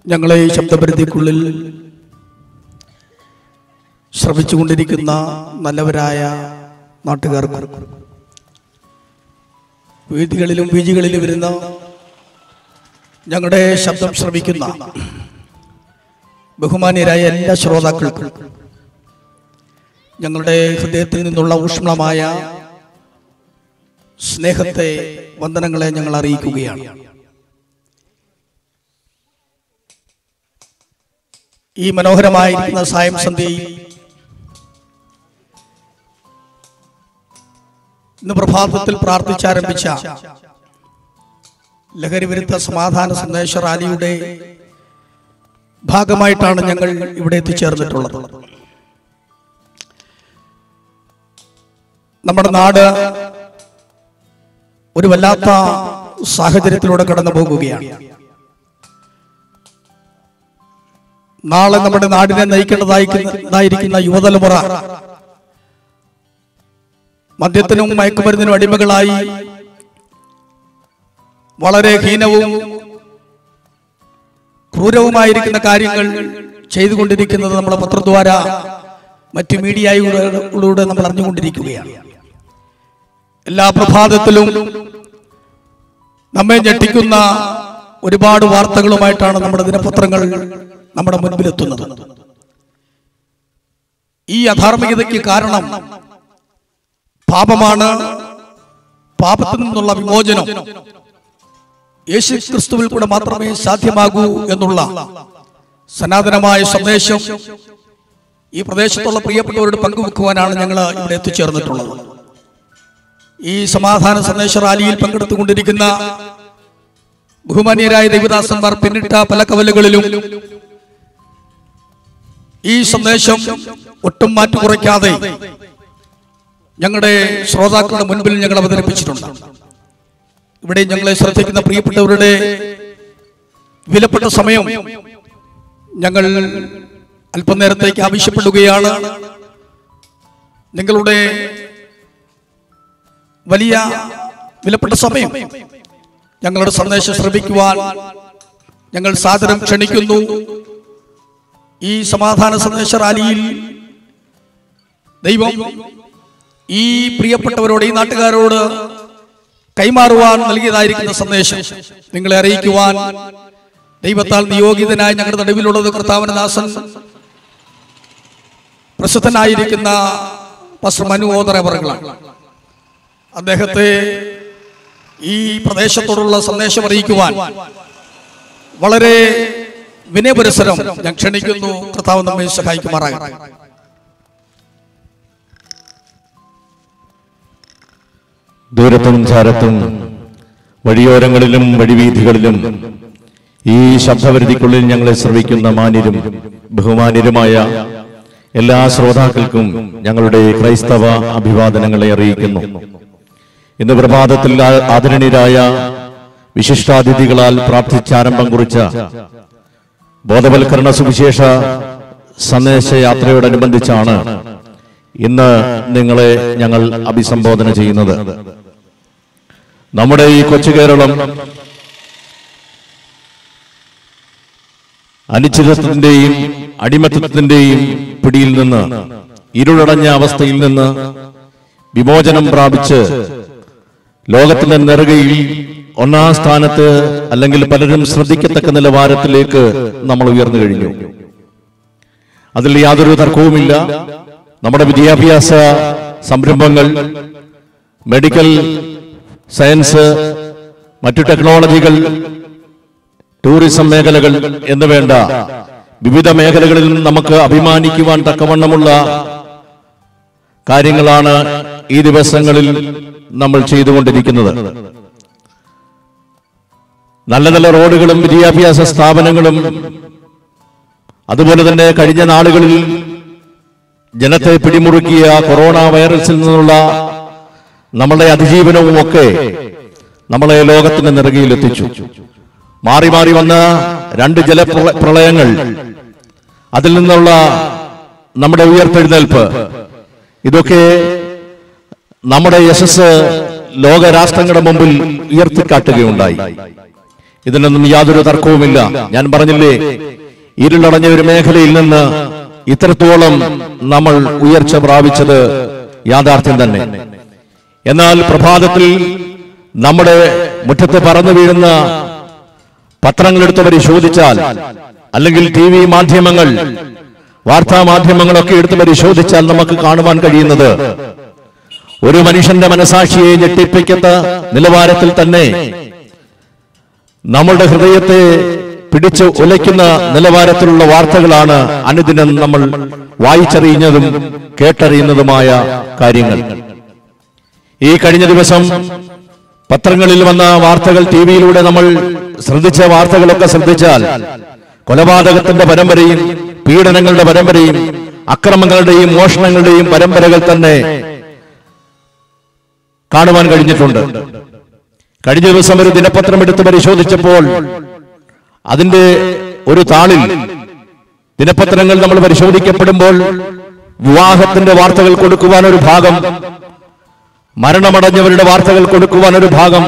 ഞങ്ങളെ ഈ ശബ്ദപരിധിക്കുള്ളിൽ ശ്രമിച്ചുകൊണ്ടിരിക്കുന്ന നല്ലവരായ നാട്ടുകാർക്ക് വേദികളിലും വീജികളിലും വരുന്ന ഞങ്ങളുടെ ശബ്ദം ശ്രമിക്കുന്ന ബഹുമാന്യരായ എല്ലാ ശ്രോതാക്കൾക്കും ഞങ്ങളുടെ ഹൃദയത്തിൽ നിന്നുള്ള ഊഷ്മളമായ സ്നേഹത്തെ വന്ദനങ്ങളെ ഞങ്ങൾ അറിയിക്കുകയാണ് ഈ മനോഹരമായിരിക്കുന്ന സായം സന്ധ്യയിൽ ഇന്ന് പ്രഭാതത്തിൽ പ്രാർത്ഥിച്ചാരംഭിച്ച ലഹരി വിരുദ്ധ സമാധാന സന്ദേശ റാലിയുടെ ഭാഗമായിട്ടാണ് ഞങ്ങൾ ഇവിടെ എത്തിച്ചേർന്നിട്ടുള്ളത് നമ്മുടെ നാട് ഒരു വല്ലാത്ത സാഹചര്യത്തിലൂടെ കടന്നു പോകുകയാണ് നാളെ നമ്മുടെ നാടിനെ നയിക്കേണ്ടതായിരിക്കുന്ന യുവതലമുറ മദ്യത്തിനും മയക്കുമരുന്നിനും അടിമകളായി വളരെ ഹീനവും ക്രൂരവുമായിരിക്കുന്ന കാര്യങ്ങൾ ചെയ്തുകൊണ്ടിരിക്കുന്നത് നമ്മുടെ പത്രദ്വാര മറ്റു മീഡിയയിലൂടെ നമ്മൾ അറിഞ്ഞുകൊണ്ടിരിക്കുകയാണ് എല്ലാ പ്രഭാതത്തിലും നമ്മെ ഞെട്ടിക്കുന്ന ഒരുപാട് വാർത്തകളുമായിട്ടാണ് നമ്മുടെ ദിനപത്രങ്ങൾ നമ്മുടെ മുൻപിലെത്തുന്നത് ഈ അധാർമികതയ്ക്ക് കാരണം പാപമാണ് പാപത്തിൽ നിന്നുള്ള വിമോചനം യേശു ക്രിസ്തുവിൽ കൂടെ മാത്രമേ സാധ്യമാകൂ എന്നുള്ള സനാതനമായ സന്ദേശം ഈ പ്രദേശത്തുള്ള പ്രിയപ്പെട്ടവരോട് പങ്കുവെക്കുവാനാണ് ഞങ്ങൾ ഇവിടെ എത്തിച്ചേർന്നിട്ടുള്ളത് ഈ സമാധാന സന്ദേശ റാലിയിൽ പങ്കെടുത്തുകൊണ്ടിരിക്കുന്ന ബഹുമാനീയരായ ദേവദാസന്മാർ പിന്നിട്ട പല കവലുകളിലും ഈ സന്ദേശം ഒട്ടും മാറ്റു കുറയ്ക്കാതെ ഞങ്ങളുടെ ശ്രോതാക്കളുടെ മുൻപിൽ ഞങ്ങൾ അവതരിപ്പിച്ചിട്ടുണ്ട് ഇവിടെ ഞങ്ങളെ ശ്രദ്ധിക്കുന്ന പ്രിയപ്പെട്ടവരുടെ വിലപ്പെട്ട സമയം ഞങ്ങൾ അല്പനേരത്തേക്ക് ആവശ്യപ്പെടുകയാണ് നിങ്ങളുടെ വലിയ വിലപ്പെട്ട സമയം ഞങ്ങളുടെ സന്ദേശം ശ്രമിക്കുവാൻ ഞങ്ങൾ സാദരം ക്ഷണിക്കുന്നു ഈ സമാധാന സന്ദേശ റാലിയിൽ ദൈവം ഈ പ്രിയപ്പെട്ടവരോട് ഈ നാട്ടുകാരോട് കൈമാറുവാൻ നൽകിയതായിരിക്കുന്ന സന്ദേശം നിങ്ങളെ അറിയിക്കുവാൻ ദൈവത്താൽ നിയോഗിതനായ ഞങ്ങളുടെ നടുവിലുള്ളത് കർത്താവന ദാസൻ പ്രസിദ്ധനായിരിക്കുന്ന പസ്റ്റർ മനു ഓതറവറുകളാണ് അദ്ദേഹത്തെ ഈ പ്രദേശത്തോടുള്ള സന്ദേശം അറിയിക്കുവാൻ വളരെ വിനയപുരസരം ഞാൻ ക്ഷണിക്കുന്നു കർത്താവ് നമ്മെ സഹായിക്കുമാറാകട്ടെ ദൂരത്തും ചാരത്തും വഴിയോരങ്ങളിലും വഴിവീഥികളിലും ഈ ശബ്ദപരിധിക്കുള്ളിൽ ഞങ്ങളെ ശ്രവിക്കുന്ന മാന്യരും ബഹുമാന്യരുമായ എല്ലാ ശ്രോതാക്കൾക്കും ഞങ്ങളുടെ ക്രൈസ്തവ അഭിവാദനങ്ങളെ അറിയിക്കുന്നു ഇന്ന് പ്രഭാതത്തിൽ ആ- ആദരണീയരായ വിശിഷ്ടാതിഥികളാൽ പ്രാർത്ഥിച്ചാരംഭം കുറിച്ച ബോധവൽക്കരണ സുവിശേഷ സന്ദേശയാത്രയോടനുബന്ധിച്ചാണ് ഇന്ന് നിങ്ങളെ ഞങ്ങൾ അഭിസംബോധന ചെയ്യുന്നത് നമ്മുടെ ഈ കൊച്ചു കേരളം അനിശ്ചിതത്വത്തിന്റെയും അടിമത്തത്തിന്റെയും പിടിയിൽ നിന്ന് ഇരുളടഞ്ഞ അവസ്ഥയിൽ നിന്ന് വിമോചനം പ്രാപിച്ച് ലോകത്തിന്റെ നെറുകയിൽ ഒന്നാം സ്ഥാനത്ത് അല്ലെങ്കിൽ പലരും ശ്രദ്ധിക്കത്തക്ക നിലവാരത്തിലേക്ക് നമ്മൾ ഉയർന്നു കഴിഞ്ഞു അതിൽ യാതൊരു തർക്കവുമില്ല നമ്മുടെ വിദ്യാഭ്യാസ സംരംഭങ്ങൾ മെഡിക്കൽ സയൻസ് മറ്റു ടെക്നോളജികൾ ടൂറിസം മേഖലകൾ എന്ന് വേണ്ട വിവിധ മേഖലകളിൽ നിന്ന് നമുക്ക് അഭിമാനിക്കുവാൻ തക്കവണ്ണമുള്ള കാര്യങ്ങളാണ് ഈ ദിവസങ്ങളിൽ നമ്മൾ ചെയ്തുകൊണ്ടിരിക്കുന്നത് നല്ല നല്ല റോഡുകളും വിദ്യാഭ്യാസ സ്ഥാപനങ്ങളും അതുപോലെ തന്നെ കഴിഞ്ഞ നാളുകളിൽ ജനത്തെ പിടിമുറുക്കിയ കൊറോണ വൈറസിൽ നിന്നുള്ള നമ്മളുടെ അതിജീവനവും ഒക്കെ നമ്മളെ ലോകത്തിന്റെ നെറുകയിൽ എത്തിച്ചു മാറി മാറി വന്ന രണ്ട് ജലപ്രളയങ്ങൾ അതിൽ നിന്നുള്ള നമ്മുടെ ഉയർത്തെഴുന്നേൽപ്പ് ഇതൊക്കെ നമ്മുടെ യശസ് ലോകരാഷ്ട്രങ്ങളുടെ മുമ്പിൽ ഉയർത്തിക്കാട്ടുകയുണ്ടായി ഇതിനൊന്നും യാതൊരു തർക്കവുമില്ല ഞാൻ പറഞ്ഞില്ലേ ഇരുളടഞ്ഞ ഒരു മേഖലയിൽ നിന്ന് ഇത്രത്തോളം നമ്മൾ ഉയർച്ച പ്രാപിച്ചത് യാഥാർത്ഥ്യം തന്നെ എന്നാൽ പ്രഭാതത്തിൽ നമ്മുടെ മുറ്റത്ത് പറന്നു വീഴുന്ന പത്രങ്ങളെടുത്ത് പരിശോധിച്ചാൽ അല്ലെങ്കിൽ ടി വി മാധ്യമങ്ങൾ വാർത്താ മാധ്യമങ്ങളൊക്കെ എടുത്ത് പരിശോധിച്ചാൽ നമുക്ക് കാണുവാൻ കഴിയുന്നത് ഒരു മനുഷ്യന്റെ മനസാക്ഷിയെ ഞെട്ടിപ്പിക്കുന്ന നിലവാരത്തിൽ തന്നെ നമ്മളുടെ ഹൃദയത്തെ പിടിച്ച് ഉലയ്ക്കുന്ന നിലവാരത്തിലുള്ള വാർത്തകളാണ് അനുദിനം നമ്മൾ വായിച്ചറിയുന്നതും കേട്ടറിയുന്നതുമായ കാര്യങ്ങൾ ഈ കഴിഞ്ഞ ദിവസം പത്രങ്ങളിൽ വന്ന വാർത്തകൾ ടി വിയിലൂടെ നമ്മൾ ശ്രദ്ധിച്ച വാർത്തകളൊക്കെ ശ്രദ്ധിച്ചാൽ കൊലപാതകത്തിന്റെ പരമ്പരയും പീഡനങ്ങളുടെ പരമ്പരയും അക്രമങ്ങളുടെയും മോഷണങ്ങളുടെയും പരമ്പരകൾ തന്നെ കാണുവാൻ കഴിഞ്ഞിട്ടുണ്ട് കഴിഞ്ഞ ദിവസം ഒരു ദിനപത്രം എടുത്ത് പരിശോധിച്ചപ്പോൾ അതിന്റെ ഒരു താളിൽ ദിനപത്രങ്ങൾ നമ്മൾ പരിശോധിക്കപ്പെടുമ്പോൾ വിവാഹത്തിന്റെ വാർത്തകൾ കൊടുക്കുവാൻ ഒരു ഭാഗം മരണമടഞ്ഞവരുടെ വാർത്തകൾ കൊടുക്കുവാൻ ഒരു ഭാഗം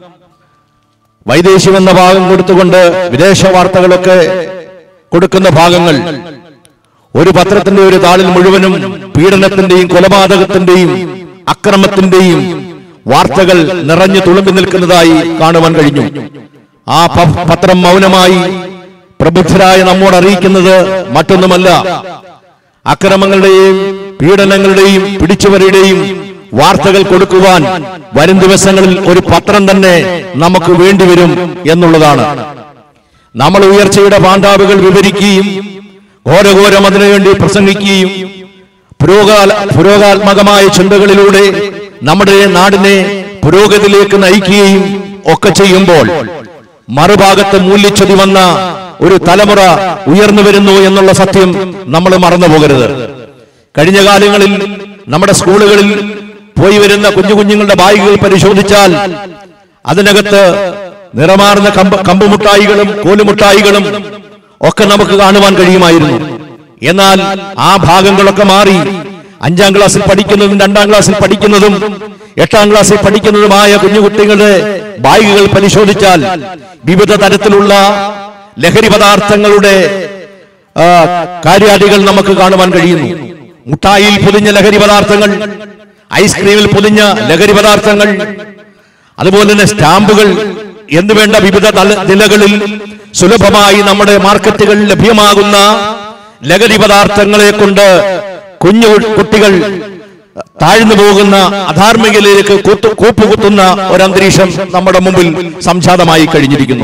വൈദേശികം എന്ന ഭാഗം കൊടുത്തുകൊണ്ട് വിദേശ വാർത്തകളൊക്കെ കൊടുക്കുന്ന ഭാഗങ്ങൾ ഒരു പത്രത്തിന്റെ ഒരു താളിൽ മുഴുവനും പീഡനത്തിന്റെയും കൊലപാതകത്തിന്റെയും അക്രമത്തിന്റെയും വാർത്തകൾ നിറഞ്ഞു തുളുമ്പി നിൽക്കുന്നതായി കാണുവാൻ കഴിഞ്ഞു ആ പ- പത്രം മൗനമായി പ്രബുദ്ധരായ നമ്മോട് അറിയിക്കുന്നത് മറ്റൊന്നുമല്ല അക്രമങ്ങളുടെയും പീഡനങ്ങളുടെയും പിടിച്ചുവരയുടെയും വാർത്തകൾ കൊടുക്കുവാൻ വരും ദിവസങ്ങളിൽ ഒരു പത്രം തന്നെ നമുക്ക് വേണ്ടിവരും എന്നുള്ളതാണ് നമ്മൾ ഉയർച്ചയുടെ പാണ്ഡാവുകൾ വിവരിക്കുകയും ഘോരഘോരം അതിനുവേണ്ടി പ്രസംഗിക്കുകയും പുരോഗാല പുരോഗാത്മകമായ ചിന്തകളിലൂടെ നമ്മുടെ നാടിനെ പുരോഗതിയിലേക്ക് നയിക്കുകയും ഒക്കെ ചെയ്യുമ്പോൾ മറുഭാഗത്ത് മൂല്യച്യുതി വന്ന ഒരു തലമുറ ഉയർന്നു വരുന്നു എന്നുള്ള സത്യം നമ്മൾ മറന്നു പോകരുത് കഴിഞ്ഞ കാലങ്ങളിൽ നമ്മുടെ സ്കൂളുകളിൽ പോയി വരുന്ന കുഞ്ഞു കുഞ്ഞുങ്ങളുടെ ബാഗുകൾ പരിശോധിച്ചാൽ അതിനകത്ത് നിറമാർന്ന കമ്പ് കമ്പുമുട്ടായികളും കോലുമുട്ടായികളും ഒക്കെ നമുക്ക് കാണുവാൻ കഴിയുമായിരുന്നു എന്നാൽ ആ ഭാഗങ്ങളൊക്കെ മാറി അഞ്ചാം ക്ലാസ്സിൽ പഠിക്കുന്നതും രണ്ടാം ക്ലാസ്സിൽ പഠിക്കുന്നതും എട്ടാം ക്ലാസ്സിൽ പഠിക്കുന്നതുമായ കുഞ്ഞുകുട്ടികളുടെ ബാഗുകൾ പരിശോധിച്ചാൽ വിവിധ തരത്തിലുള്ള ലഹരി പദാർത്ഥങ്ങളുടെ ആ, കാര്യാദികൾ നമുക്ക് കാണുവാൻ കഴിയുന്നു മുട്ടായിൽ പൊതിഞ്ഞ ലഹരി പദാർത്ഥങ്ങൾ ഐസ്ക്രീമിൽ പൊതിഞ്ഞ ലഹരി പദാർത്ഥങ്ങൾ അതുപോലെ തന്നെ സ്റ്റാമ്പുകൾ എന്ന് വേണ്ട വിവിധ തല- നിലകളിൽ സുലഭമായി നമ്മുടെ മാർക്കറ്റുകളിൽ ലഭ്യമാകുന്ന ലഹരി പദാർത്ഥങ്ങളെ കൊണ്ട് കുഞ്ഞു കുട്ടികൾ താഴ്ന്നു പോകുന്ന അധാർമികതയിലേക്ക് കൂത്തു- കൂപ്പുകുത്തുന്ന ഒരന്തരീക്ഷം നമ്മുടെ മുമ്പിൽ സംജാതമായി കഴിഞ്ഞിരിക്കുന്നു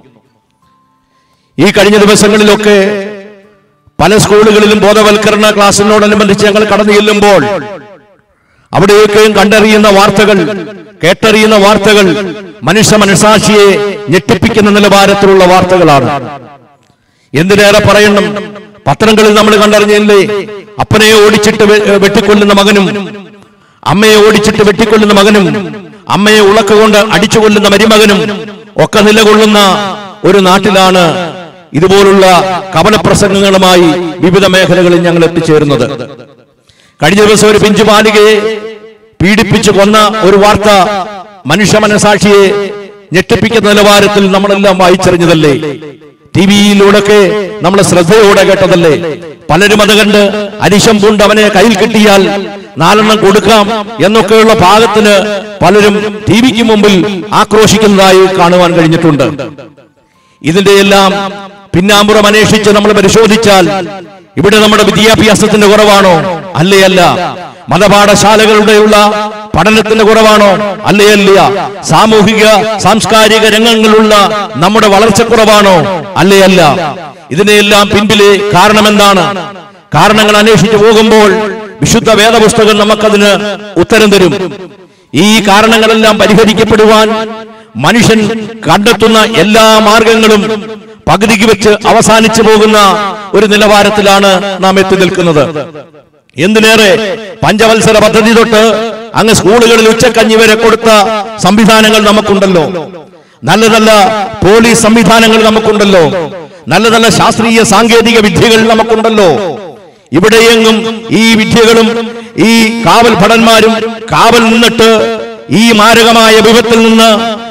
ഈ കഴിഞ്ഞ ദിവസങ്ങളിലൊക്കെ പല സ്കൂളുകളിലും ബോധവൽക്കരണ ക്ലാസ്സിനോടനുബന്ധിച്ച് ഞങ്ങൾ കടന്നു ചെല്ലുമ്പോൾ അവിടെയൊക്കെയും കണ്ടറിയുന്ന വാർത്തകൾ കേട്ടറിയുന്ന വാർത്തകൾ മനുഷ്യ മനസാക്ഷിയെ ഞെട്ടിപ്പിക്കുന്ന നിലവാരത്തിലുള്ള വാർത്തകളാണ് എന്തിനേറെ പറയണം പത്രങ്ങളിൽ നമ്മൾ കണ്ടറിഞ്ഞില്ലേ അപ്പനെ ഓടിച്ചിട്ട് വെ- വെട്ടിക്കൊല്ലുന്ന മകനും അമ്മയെ ഓടിച്ചിട്ട് വെട്ടിക്കൊല്ലുന്ന മകനും അമ്മയെ ഉളക്കുകൊണ്ട് അടിച്ചുകൊല്ലുന്ന മരുമകനും ഒക്കെ നിലകൊള്ളുന്ന ഒരു നാട്ടിലാണ് ഇതുപോലുള്ള കപലപ്രസംഗങ്ങളുമായി വിവിധ മേഖലകളിൽ ഞങ്ങൾ എത്തിച്ചേരുന്നത് കഴിഞ്ഞ ദിവസം ഒരു പിഞ്ചു ബാലികയെ പീഡിപ്പിച്ചു കൊന്ന ഒരു വാർത്ത മനുഷ്യ മനസാക്ഷിയെ ഞെട്ടിപ്പിക്കുന്ന നിലവാരത്തിൽ നമ്മളെല്ലാം വായിച്ചറിഞ്ഞതല്ലേ ടി വിയിലൂടെയൊക്കെ നമ്മൾ ശ്രദ്ധയോടെ കേട്ടതല്ലേ പലരും അത് കണ്ട് അരിശം പൂണ്ട് അവനെ കയ്യിൽ കിട്ടിയാൽ നാലെണ്ണം കൊടുക്കാം എന്നൊക്കെയുള്ള ഭാഗത്തിന് പലരും ടി വിക്ക് മുമ്പിൽ ആക്രോശിക്കുന്നതായി കാണുവാൻ കഴിഞ്ഞിട്ടുണ്ട് ഇതിന്റെ എല്ലാം പിന്നാമ്പുറം അന്വേഷിച്ച് നമ്മൾ പരിശോധിച്ചാൽ ഇവിടെ നമ്മുടെ വിദ്യാഭ്യാസത്തിന്റെ കുറവാണോ അല്ലേ അല്ല മതപാഠശാലകളുടെയുള്ള പഠനത്തിന്റെ കുറവാണോ അല്ലേ അല്ല സാമൂഹിക സാംസ്കാരിക രംഗങ്ങളുള്ള നമ്മുടെ വളർച്ചക്കുറവാണോ അല്ലേ അല്ല ഇതിനെല്ലാം പിൻപിലെ കാരണമെന്താണ് കാരണങ്ങൾ അന്വേഷിച്ചു പോകുമ്പോൾ വിശുദ്ധ വേദപുസ്തകം നമുക്കതിന് ഉത്തരം തരും ഈ കാരണങ്ങളെല്ലാം പരിഹരിക്കപ്പെടുവാൻ മനുഷ്യൻ കണ്ടെത്തുന്ന എല്ലാ മാർഗങ്ങളും പകുതിക്ക് വെച്ച് അവസാനിച്ചു പോകുന്ന ഒരു നിലവാരത്തിലാണ് നാം എത്തി നിൽക്കുന്നത് എന്തിനേറെ പഞ്ചവത്സര പദ്ധതി തൊട്ട് അങ്ങ് സ്കൂളുകളിൽ ഉച്ചക്കഞ്ഞി വരെ കൊടുത്ത സംവിധാനങ്ങൾ നമുക്കുണ്ടല്ലോ നല്ല നല്ല പോലീസ് സംവിധാനങ്ങൾ നമുക്കുണ്ടല്ലോ നല്ല നല്ല ശാസ്ത്രീയ സാങ്കേതിക വിദ്യകൾ നമുക്കുണ്ടല്ലോ ഇവിടെയെങ്ങും ഈ വിദ്യകളും ഈ കാവൽ ഭടന്മാരും കാവൽ നിന്നിട്ട് ഈ മാരകമായ വിപത്തിൽ നിന്ന്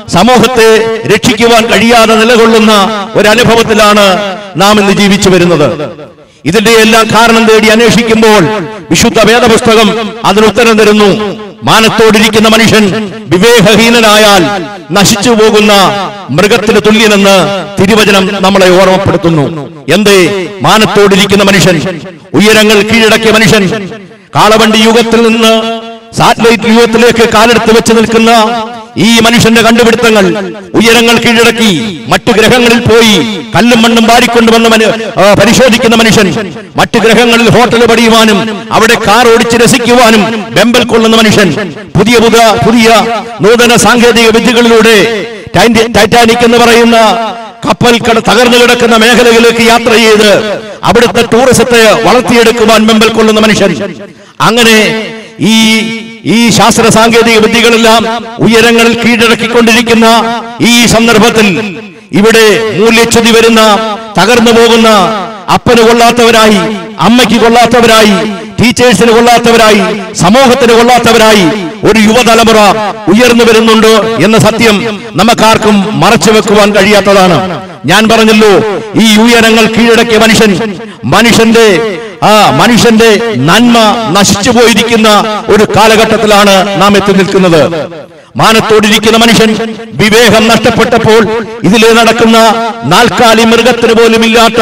സമൂഹത്തെ രക്ഷിക്കുവാൻ കഴിയാതെ നിലകൊള്ളുന്ന ഒരനുഭവത്തിലാണ് നാം ഇന്ന് ജീവിച്ചു വരുന്നത് ഇതിന്റെ എല്ലാം കാരണം തേടി അന്വേഷിക്കുമ്പോൾ വിശുദ്ധ വേദപുസ്തകം അതിന് ഉത്തരം തരുന്നു മാനത്തോടിരിക്കുന്ന മനുഷ്യൻ വിവേകഹീനനായാൽ നശിച്ചു പോകുന്ന മൃഗത്തിന് തുല്യനെന്ന് തിരുവചനം നമ്മളെ ഓർമ്മപ്പെടുത്തുന്നു എന്തേ മാനത്തോടിരിക്കുന്ന മനുഷ്യൻ ഉയരങ്ങൾ കീഴടക്കിയ മനുഷ്യൻ കാളവണ്ടി യുഗത്തിൽ നിന്ന് സാറ്റലൈറ്റ് യുഗത്തിലേക്ക് കാലെടുത്ത് വെച്ച് നിൽക്കുന്ന ഈ മനുഷ്യന്റെ കണ്ടുപിടുത്തങ്ങൾ ഉയരങ്ങൾ കീഴടക്കി മറ്റു ഗ്രഹങ്ങളിൽ പോയി കല്ലും മണ്ണും വാരിക്കൊണ്ടുവന്ന മനു- ആ, പരിശോധിക്കുന്ന മനുഷ്യൻ മറ്റു ഗ്രഹങ്ങളിൽ ഹോട്ടൽ പടിയുവാനും അവിടെ കാർ ഓടിച്ച് രസിക്കുവാനും വെമ്പൽ കൊള്ളുന്ന മനുഷ്യൻ പുതിയ പുതിയ പുതിയ നൂതന സാങ്കേതിക വിദ്യകളിലൂടെ ടൈൻ- ടൈറ്റാനിക് എന്ന് പറയുന്ന കപ്പൽ കട തകർന്നു കിടക്കുന്ന മേഖലകളിലേക്ക് യാത്ര ചെയ്ത് അവിടുത്തെ ടൂറിസത്തെ വളർത്തിയെടുക്കുവാൻ വെമ്പൽ കൊള്ളുന്ന മനുഷ്യൻ അങ്ങനെ ഈ ഈ ശാസ്ത്ര സാങ്കേതിക വിദ്യകളെല്ലാം ഉയരങ്ങളിൽ കീഴടക്കിക്കൊണ്ടിരിക്കുന്ന ഈ സന്ദർഭത്തിൽ ഇവിടെ മൂല്യച്യുതി വരുന്ന തകർന്നു പോകുന്ന അപ്പന് കൊള്ളാത്തവരായി അമ്മയ്ക്ക് കൊള്ളാത്തവരായി ടീച്ചേഴ്സിന് കൊള്ളാത്തവരായി സമൂഹത്തിന് കൊള്ളാത്തവരായി ഒരു യുവതലമുറ ഉയർന്നു വരുന്നുണ്ട് എന്ന സത്യം നമുക്കാർക്കും മറച്ചു വെക്കുവാൻ കഴിയാത്തതാണ് ഞാൻ പറഞ്ഞല്ലോ ഈ ഉയരങ്ങൾ കീഴടക്കിയ മനുഷ്യൻ മനുഷ്യന്റെ ആ മനുഷ്യന്റെ നന്മ നശിച്ചു പോയിരിക്കുന്ന ഒരു കാലഘട്ടത്തിലാണ് നാം എത്തി നിൽക്കുന്നത് മാനത്തോടിരിക്കുന്ന മനുഷ്യൻ വിവേകം നഷ്ടപ്പെട്ടപ്പോൾ ഇതിലെ നടക്കുന്ന നാൽക്കാലി മൃഗത്തിന് പോലും ഇല്ലാത്ത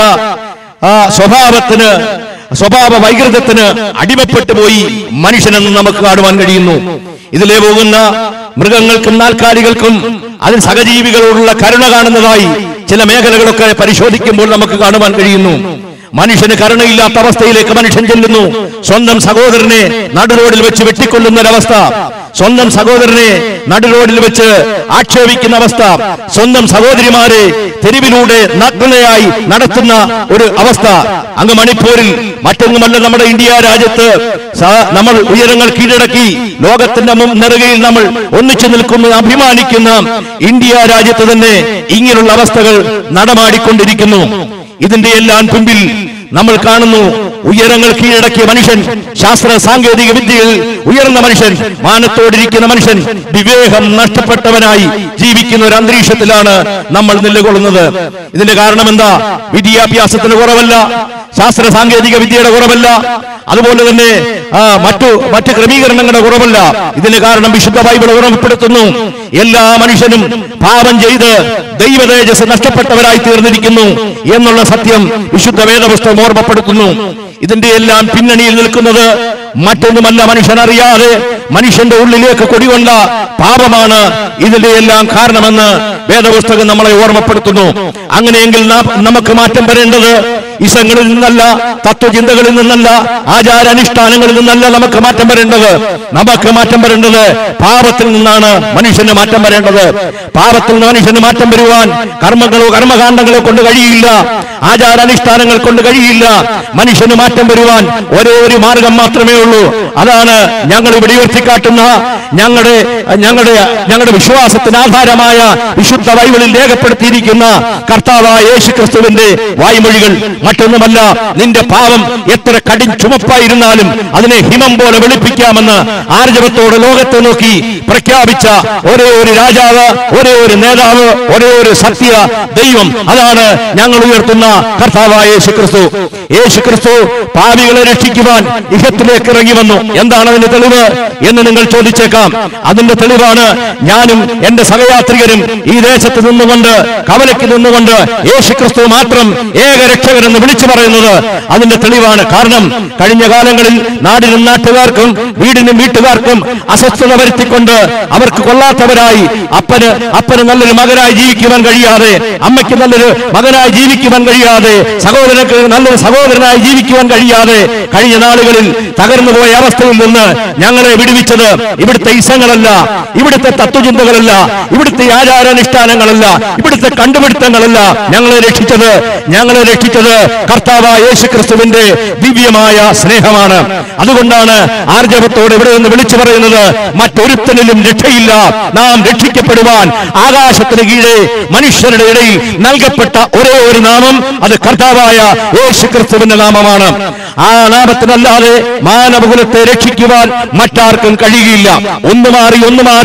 ആ സ്വഭാവത്തിന് സ്വഭാവ വൈകൃതത്തിന് അടിമപ്പെട്ടു പോയി മനുഷ്യനെന്ന് നമുക്ക് കാണുവാൻ കഴിയുന്നു ഇതിലെ പോകുന്ന മൃഗങ്ങൾക്കും നാൽക്കാലികൾക്കും അതിൽ സഹജീവികളോടുള്ള കരുണ കാണുന്നതായി ചില മേഖലകളൊക്കെ പരിശോധിക്കുമ്പോൾ നമുക്ക് കാണുവാൻ കഴിയുന്നു മനുഷ്യന് കരുണയില്ലാത്ത അവസ്ഥയിലേക്ക് മനുഷ്യൻ ചെല്ലുന്നു സ്വന്തം സഹോദരനെ നടുറോഡിൽ വെച്ച് വെട്ടിക്കൊല്ലുന്ന ഒരവസ്ഥ സ്വന്തം സഹോദരനെ നടുറോഡിൽ വെച്ച് ആക്ഷേപിക്കുന്ന അവസ്ഥ സ്വന്തം സഹോദരിമാരെ തെരുവിലൂടെ നഗ്നയായി നടത്തുന്ന ഒരു അവസ്ഥ അങ്ങ് മണിപ്പൂരിൽ മറ്റൊന്നുമല്ല നമ്മുടെ ഇന്ത്യ രാജ്യത്ത് സ- നമ്മൾ ഉയരങ്ങൾ കീഴടക്കി ലോകത്തിന്റെ മുൻ നെറുകയിൽ നമ്മൾ ഒന്നിച്ചു നിൽക്കുന്ന അഭിമാനിക്കുന്ന ഇന്ത്യ രാജ്യത്ത് തന്നെ ഇങ്ങനെയുള്ള അവസ്ഥകൾ നടമാടിക്കൊണ്ടിരിക്കുന്നു ഇതിന്റെ എല്ലാം പിമ്പിൽ നമ്മൾ കാണുന്നു ഉയരങ്ങൾ കീഴടക്കിയ മനുഷ്യൻ ശാസ്ത്ര സാങ്കേതിക വിദ്യയിൽ ഉയർന്ന മനുഷ്യൻ മാനത്തോടിരിക്കുന്ന മനുഷ്യൻ വിവേകം നഷ്ടപ്പെട്ടവനായി ജീവിക്കുന്ന ഒരു അന്തരീക്ഷത്തിലാണ് നമ്മൾ നിലകൊള്ളുന്നത് ഇതിന്റെ കാരണം എന്താ വിദ്യാഭ്യാസത്തിന് കുറവല്ല ശാസ്ത്ര സാങ്കേതിക വിദ്യയുടെ കുറവല്ല അതുപോലെ തന്നെ ആ, മറ്റു മറ്റു ക്രമീകരണങ്ങളുടെ കുറവല്ല ഇതിന് കാരണം വിശുദ്ധ ബൈബിൾ ഓർമ്മപ്പെടുത്തുന്നു എല്ലാ മനുഷ്യനും പാപം ചെയ്ത് ദൈവ തേജസ് നഷ്ടപ്പെട്ടവരായി തീർന്നിരിക്കുന്നു എന്നുള്ള സത്യം വിശുദ്ധ വേദപുസ്തകം ഓർമ്മപ്പെടുത്തുന്നു ഇതിന്റെ എല്ലാം പിന്നണിയിൽ നിൽക്കുന്നത് മറ്റൊന്നുമല്ല മനുഷ്യൻ അറിയാതെ മനുഷ്യന്റെ ഉള്ളിലേക്ക് കൊടികൊണ്ട പാപമാണ് ഇതിന്റെ എല്ലാം കാരണമെന്ന് വേദപുസ്തകം നമ്മളെ ഓർമ്മപ്പെടുത്തുന്നു അങ്ങനെയെങ്കിൽ നാം- നമുക്ക് മാറ്റം വരേണ്ടത് ഇസങ്ങളിൽ നിന്നല്ല തത്വചിന്തകളിൽ നിന്നല്ല ആചാരാനുഷ്ഠാനങ്ങളിൽ നിന്നല്ല നമുക്ക് മാറ്റം വരേണ്ടത് നമുക്ക് മാറ്റം വരേണ്ടത് പാപത്തിൽ നിന്നാണ് മനുഷ്യന് മാറ്റം വരേണ്ടത് പാപത്തിൽ നിന്ന് മനുഷ്യന് മാറ്റം വരുവാൻ കർമ്മങ്ങളോ കർമ്മകാണ്ഡങ്ങളോ കൊണ്ട് കഴിയില്ല ആചാരാനുഷ്ഠാനങ്ങൾ കൊണ്ട് കഴിയില്ല മനുഷ്യന് മാറ്റം വരുവാൻ ഒരേ ഒരു മാർഗം മാത്രമേ ഉള്ളൂ അതാണ് ഞങ്ങൾ ഇവിടെ ഉയർത്തിക്കാട്ടുന്ന ഞങ്ങളുടെ ഞങ്ങളുടെ ഞങ്ങളുടെ വിശ്വാസത്തിന് ആധാരമായ വിശുദ്ധ ബൈബിളിൽ രേഖപ്പെടുത്തിയിരിക്കുന്ന കർത്താവായ യേശു ക്രിസ്തുവിന്റെ വായ്മൊഴികൾ മറ്റൊന്നുമല്ല നിന്റെ പാപം എത്ര കടിൻ ചുമപ്പായിരുന്നാലും അതിനെ ഹിമം പോലെ വെളുപ്പിക്കാമെന്ന് ആർജവത്തോടെ ലോകത്തെ നോക്കി പ്രഖ്യാപിച്ച ഒരേ ഒരു രാജാവ് ഒരേ ഒരു നേതാവ് ഒരേ ഒരു സത്യ ദൈവം അതാണ് ഞങ്ങൾ ഉയർത്തുന്ന കർത്താവായ യേശു ക്രിസ്തു യേശു ക്രിസ്തു പാപികളെ രക്ഷിക്കുവാൻ ഇഹത്തിലേക്ക് ഇറങ്ങി വന്നു എന്താണ് അതിന്റെ തെളിവ് എന്ന് നിങ്ങൾ ചോദിച്ചേക്കാം അതിന്റെ തെളിവാണ് ഞാനും എന്റെ സഹയാത്രികരും ഈ ദേശത്ത് നിന്നുകൊണ്ട് കവലയ്ക്ക് നിന്നുകൊണ്ട് യേശു ക്രിസ്തു മാത്രം ഏക രക്ഷകരെന്ന് വിളിച്ചു പറയുന്നത് അതിന്റെ തെളിവാണ് കാരണം കഴിഞ്ഞ കാലങ്ങളിൽ നാടിനും നാട്ടുകാർക്കും വീടിനും വീട്ടുകാർക്കും അസ്വസ്ഥത വരുത്തിക്കൊണ്ട് അവർക്ക് കൊള്ളാത്തവരായി അപ്പന് അപ്പന് നല്ലൊരു മകനായി ജീവിക്കുവാൻ കഴിയാതെ അമ്മയ്ക്ക് നല്ലൊരു മകനായി ജീവിക്കുവാൻ കഴിയാതെ സഹോദരക്ക് നല്ലൊരു സഹോദരനായി ജീവിക്കുവാൻ കഴിയാതെ കഴിഞ്ഞ നാളുകളിൽ തകർന്നു പോയ അവസ്ഥയിൽ നിന്ന് ഞങ്ങളെ വിടുവിച്ചത് ഇവിടുത്തെ ഇസങ്ങളല്ല ഇവിടുത്തെ തത്വചിന്തകളല്ല ഇവിടുത്തെ ആചാരാനുഷ്ഠാനങ്ങളല്ല ഇവിടുത്തെ കണ്ടുപിടുത്തങ്ങളല്ല ഞങ്ങളെ രക്ഷിച്ചത് ഞങ്ങളെ രക്ഷിച്ചത് കർത്താവായ യേശു ക്രിസ്തുവിന്റെ ദിവ്യമായ സ്നേഹമാണ് അതുകൊണ്ടാണ് ആർജവത്തോടെ ഇവിടെ നിന്ന് വിളിച്ചു പറയുന്നത് മറ്റൊരുത്തനിലും രക്ഷയില്ല നാം രക്ഷിക്കപ്പെടുവാൻ ആകാശത്തിന് കീഴെ മനുഷ്യരുടെ ഇടയിൽ നൽകപ്പെട്ട ഒരേ ഒരു നാമം അത് കർത്താവായ യേശു ക്രിസ്തുവിന്റെ നാമമാണ് ആ നാമത്തിനല്ലാതെ മാനവകുലത്തെ രക്ഷിക്കുവാൻ മറ്റാർക്കും കഴിയുകയില്ല ഒന്ന് മാറി ഒന്ന് മാറി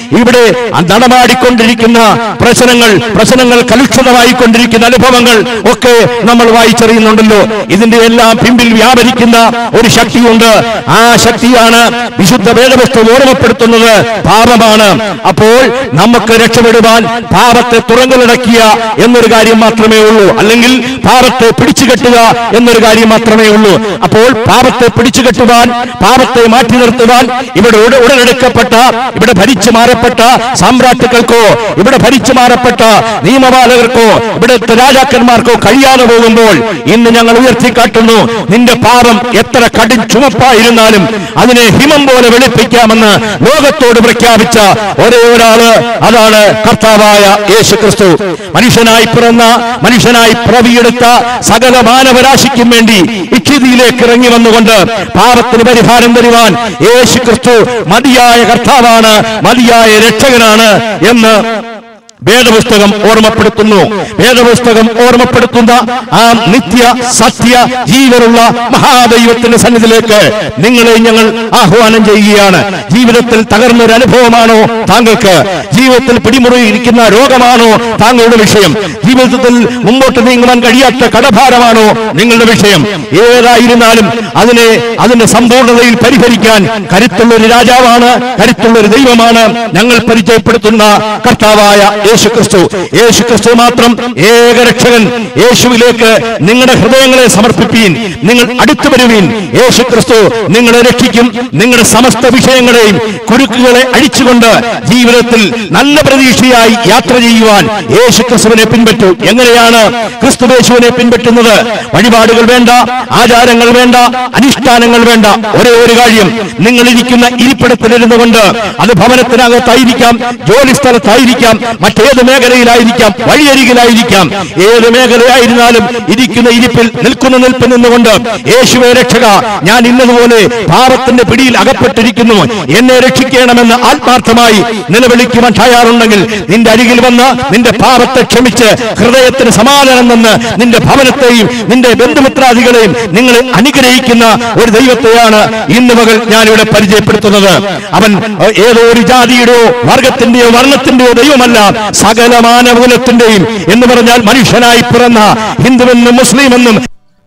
ഇവിടെ നടമാടിക്കൊണ്ടിരിക്കുന്ന പ്രശ്നങ്ങൾ പ്രശ്നങ്ങൾ കലുഷിതമായിക്കൊണ്ടിരിക്കുന്ന അനുഭവങ്ങൾ ഒക്കെ നമ്മൾ വായിച്ചറിയുന്നുണ്ടല്ലോ ഇതിന്റെ എല്ലാം പിമ്പിൽ വ്യാപരിക്കുന്ന ഒരു ശക്തിയുണ്ട് ആ ശക്തിയാണ് വിശുദ്ധ വേദവസ്തു ഓർമ്മപ്പെടുത്തുന്നത് പാപമാണ് അപ്പോൾ നമുക്ക് രക്ഷപ്പെടുവാൻ പാപത്തെ തുറങ്കലടക്കിയ എന്നൊരു കാര്യം മാത്രമേ ഉള്ളൂ അല്ലെങ്കിൽ പാപത്തെ പിടിച്ചു കെട്ടുക എന്നൊരു കാര്യം മാത്രമേ ഉള്ളൂ അപ്പോൾ പാപത്തെ പിടിച്ചു കെട്ടുവാൻ പാപത്തെ മാറ്റി നിർത്തുവാൻ ഇവിടെ ഉട- ഉടലെടുക്കപ്പെട്ട ഇവിടെ ഭരിച്ചു മാറപ്പെട്ട സാമ്രാട്ടുക്കൾക്കോ ഇവിടെ ഭരിച്ചു മാറപ്പെട്ട നിയമപാലകർക്കോ ഇവിടുത്തെ രാജാക്കന്മാർക്കോ കഴിയാതെ പോകുമ്പോൾ ഇന്ന് ഞങ്ങൾ ഉയർത്തിക്കാട്ടുന്നു നിന്റെ പാപം എത്ര കടും ചുമപ്പായിരുന്നാലും അതിനെ ഹിമം പോലെ വെളുപ്പിക്കാമെന്ന് ലോകത്തോട് പ്രഖ്യാപിച്ച ഒരേ ഒരാള് അതാണ് കർത്താവായ യേശു ക്രിസ്തു മനുഷ്യനായി പിറന്ന മനുഷ്യനായി പ്രവിയെടുത്ത സകല മാനവരാശിക്കും വേണ്ടി ഇക്ഷിതിയിലേക്ക് ഇറങ്ങി വന്നുകൊണ്ട് പാപത്തിന് പരിഹാരം തരുവാൻ യേശു ക്രിസ്തു മതിയായ കർത്താവാണ് മതിയായ രക്ഷകനാണ് എന്ന് വേദപുസ്തകം ഓർമ്മപ്പെടുത്തുന്നു വേദപുസ്തകം ഓർമ്മപ്പെടുത്തുന്ന ആ നിത്യ സത്യ ജീവനുള്ള മഹാദൈവത്തിന്റെ സന്നിധിയിലേക്ക് നിങ്ങളെ ഞങ്ങൾ ആഹ്വാനം ചെയ്യുകയാണ് ജീവിതത്തിൽ തകർന്നൊരു അനുഭവമാണോ താങ്കൾക്ക് ജീവിതത്തിൽ പിടിമുറിയിരിക്കുന്ന രോഗമാണോ താങ്കളുടെ വിഷയം ജീവിതത്തിൽ മുമ്പോട്ട് നീങ്ങുവാൻ കഴിയാത്ത കടഭാരമാണോ നിങ്ങളുടെ വിഷയം ഏതായിരുന്നാലും അതിനെ അതിന്റെ സമ്പൂർണ്ണതയിൽ പരിഹരിക്കാൻ കരുത്തുള്ള ഒരു രാജാവാണ് കരുത്തുള്ള ഒരു ദൈവമാണ് ഞങ്ങൾ പരിചയപ്പെടുത്തുന്ന കർത്താവായ യേശു ക്രിസ്തു യേശു ക്രിസ്തു മാത്രം ഏകരക്ഷകൻ യേശുവിലേക്ക് നിങ്ങളുടെ ഹൃദയങ്ങളെ സമർപ്പിപ്പീൻ നിങ്ങൾ അടുത്തു വരുവീൻ യേശു ക്രിസ്തു നിങ്ങളെ രക്ഷിക്കും നിങ്ങളുടെ സമസ്ത വിഷയങ്ങളെയും കുരുക്കുകളെ അഴിച്ചുകൊണ്ട് ജീവിതത്തിൽ നല്ല പ്രതീക്ഷയായി യാത്ര ചെയ്യുവാൻ യേശു ക്രിസ്തുവിനെ പിൻപറ്റൂ എങ്ങനെയാണ് ക്രിസ്തു യേശുവിനെ പിൻപറ്റുന്നത് വഴിപാടുകൾ വേണ്ട ആചാരങ്ങൾ വേണ്ട അനുഷ്ഠാനങ്ങൾ വേണ്ട ഒരേ ഒരു കാര്യം നിങ്ങൾ ഇരിക്കുന്ന ഇരിപ്പിടത്തിലിരുന്നു കൊണ്ട് അത് ഭവനത്തിനകത്തായിരിക്കാം ജോലി സ്ഥലത്തായിരിക്കാം മറ്റേത് മേഖലയിലായിരിക്കാം വഴിയരികിലായിരിക്കാം ഏത് മേഖലയായിരുന്നാലും ഇരിക്കുന്ന ഇരിപ്പിൽ നിൽക്കുന്ന നിൽപ്പിൽ നിന്നുകൊണ്ട് യേശുവെ രക്ഷക ഞാൻ ഇന്നതുപോലെ പാപത്തിന്റെ പിടിയിൽ അകപ്പെട്ടിരിക്കുന്നു എന്നെ രക്ഷിക്കണമെന്ന് ആത്മാർത്ഥമായി നിലവിളിക്കുവാൻ തയ്യാറുണ്ടെങ്കിൽ നിന്റെ അരികിൽ വന്ന് നിന്റെ പാപത്തെ ക്ഷമിച്ച് ഹൃദയത്തിന് സമാധാനം നിന്ന് നിന്റെ ഭവനത്തെയും നിന്റെ ബന്ധുമിത്രാദികളെയും നിങ്ങളെ അനുഗ്രഹിക്കുന്ന ഒരു ദൈവത്തെയാണ് ഇന്ന് മകൾ ഞാനിവിടെ പരിചയപ്പെടുത്തുന്നത് അവൻ ഏഹ്, ഏതോ ഒരു ജാതിയുടെയോ വർഗത്തിന്റെയോ വർണ്ണത്തിന്റെയോ ദൈവമല്ല സകല മാനവകുലത്തിന്റെയും എന്ന് പറഞ്ഞാൽ മനുഷ്യനായി പിറന്ന ഹിന്ദുവെന്നും മുസ്ലിമെന്നും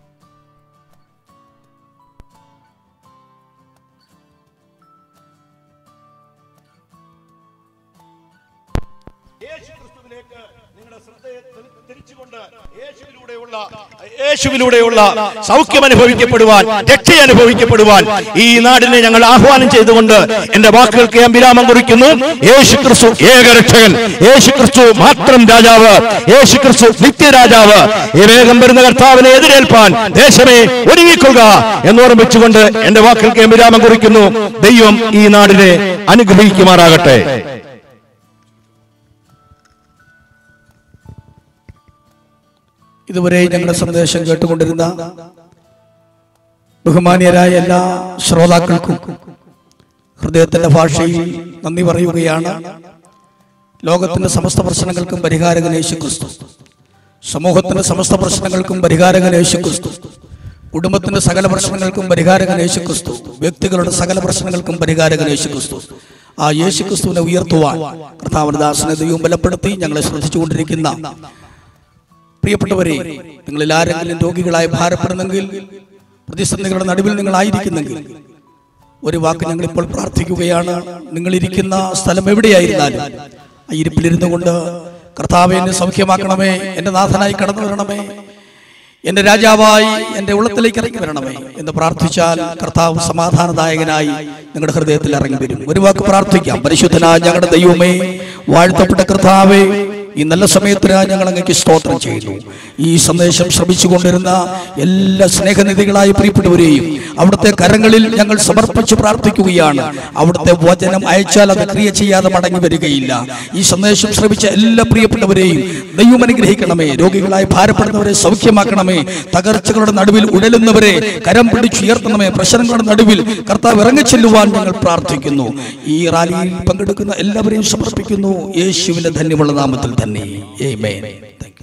യേശുക്രിസ്തുവിലേക്ക് നിങ്ങളുടെ ശ്രദ്ധയെ തി- തിരിച്ചുകൊണ്ട് യേശുവിലൂടെയുള്ള യേശുവിലൂടെയുള്ള സൗഖ്യം അനുഭവിക്കപ്പെടുവാൻ രക്ഷ അനുഭവിക്കപ്പെടുവാൻ ഈ നാടിനെ ഞങ്ങൾ ആഹ്വാനം ചെയ്തുകൊണ്ട് എന്റെ വാക്കുകൾക്ക് ഞാൻ വിരാമം കുറിക്കുന്നു യേശു ക്രിസ്തു ഏകരക്ഷകൻ യേശു ക്രിസ്തു മാത്രം രാജാവ് യേശു ക്രിസ്തു നിത്യരാജാവ് ഈ വേഗം വരുന്ന കർത്താവിനെ എതിരേൽപ്പാൻ ദേശമേ ഒരുങ്ങിക്കൊള്ളുക എന്നോർമ്മിച്ചുകൊണ്ട് എന്റെ വാക്കുകൾക്ക് ഞാൻ വിരാമം കുറിക്കുന്നു ദൈവം ഈ നാടിനെ അനുഗ്രഹിക്കുമാറാകട്ടെ ഇതുവരെ ഞങ്ങളുടെ സന്ദേശം കേട്ടുകൊണ്ടിരുന്ന ബഹുമാന്യരായ എല്ലാ ശ്രോതാക്കൾക്കും ഹൃദയത്തിന്റെ ഭാഷയിൽ നന്ദി പറയുകയാണ് ലോകത്തിന്റെ സമസ്ത പ്രശ്നങ്ങൾക്കും പരിഹാരകൻ യേശു ക്രിസ്തു സമൂഹത്തിന്റെ സമസ്ത പ്രശ്നങ്ങൾക്കും പരിഹാരകൻ യേശു ക്രിസ്തു കുടുംബത്തിന്റെ സകല പ്രശ്നങ്ങൾക്കും പരിഹാരകൻ യേശു ക്രിസ്തു വ്യക്തികളുടെ സകല പ്രശ്നങ്ങൾക്കും പരിഹാരകൻ യേശു ക്രിസ്തു ആ യേശു ക്രിസ്തുവിനെ ഉയർത്തുവാൻ കർത്താവനദാസനെ ദൈവം ബലപ്പെടുത്തി ഞങ്ങളെ ശ്രദ്ധിച്ചുകൊണ്ടിരിക്കുന്ന പ്രിയപ്പെട്ടവരെ നിങ്ങളിൽ ആരെങ്കിലും രോഗികളായി ഭാരപ്പെടുന്നെങ്കിൽ പ്രതിസന്ധികളുടെ നടുവിൽ നിങ്ങളായിരിക്കുന്നെങ്കിൽ ഒരു വാക്ക് ഞങ്ങൾ ഇപ്പോൾ പ്രാർത്ഥിക്കുകയാണ് നിങ്ങൾ ഇരിക്കുന്ന സ്ഥലം എവിടെയായിരുന്നാലും ആ ഇരിപ്പിലിരുന്നു കൊണ്ട് കർത്താവെ എന്നെ സൗഖ്യമാക്കണമേ എന്റെ നാഥനായി കടന്നു വരണമേ എന്റെ രാജാവായി എന്റെ ഉള്ളത്തിലേക്ക് ഇറങ്ങി വരണമേ എന്ന് പ്രാർത്ഥിച്ചാൽ കർത്താവ് സമാധാനദായകനായി നിങ്ങളുടെ ഹൃദയത്തിൽ ഇറങ്ങി വരും ഒരു വാക്ക് പ്രാർത്ഥിക്കാം പരിശുദ്ധനായ ഞങ്ങളുടെ ദൈവമേ വാഴ്ത്തപ്പെട്ട കർത്താവേ ഈ നല്ല സമയത്തിനായി ഞങ്ങൾ അങ്ങേക്ക് സ്തോത്രം ചെയ്യുന്നു ഈ സന്ദേശം ശ്രമിച്ചുകൊണ്ടിരുന്ന എല്ലാ സ്നേഹനിധികളായ പ്രിയപ്പെട്ടവരെയും അവിടുത്തെ കരങ്ങളിൽ ഞങ്ങൾ സമർപ്പിച്ച് പ്രാർത്ഥിക്കുകയാണ് അവിടുത്തെ വചനം അയച്ചാൽ അത് ക്രിയ ചെയ്യാതെ മടങ്ങി വരികയില്ല ഈ സന്ദേശം ശ്രമിച്ച എല്ലാ പ്രിയപ്പെട്ടവരെയും ദൈവം അനുഗ്രഹിക്കണമേ രോഗികളായി ഭാരപ്പെടുന്നവരെ സൗഖ്യമാക്കണമേ തകർച്ചകളുടെ നടുവിൽ ഉടലുന്നവരെ കരം പിടിച്ചുയർത്തണമേ പ്രശ്നങ്ങളുടെ നടുവിൽ കർത്താവ് ഇറങ്ങിച്ചെല്ലുവാൻ ഞങ്ങൾ പ്രാർത്ഥിക്കുന്നു ഈ റാലിയിൽ പങ്കെടുക്കുന്ന എല്ലാവരെയും സമർപ്പിക്കുന്നു യേശുവിന്റെ ധന്യമുള്ള നാമത്തിൽ തന്നെ Amen. Thank you.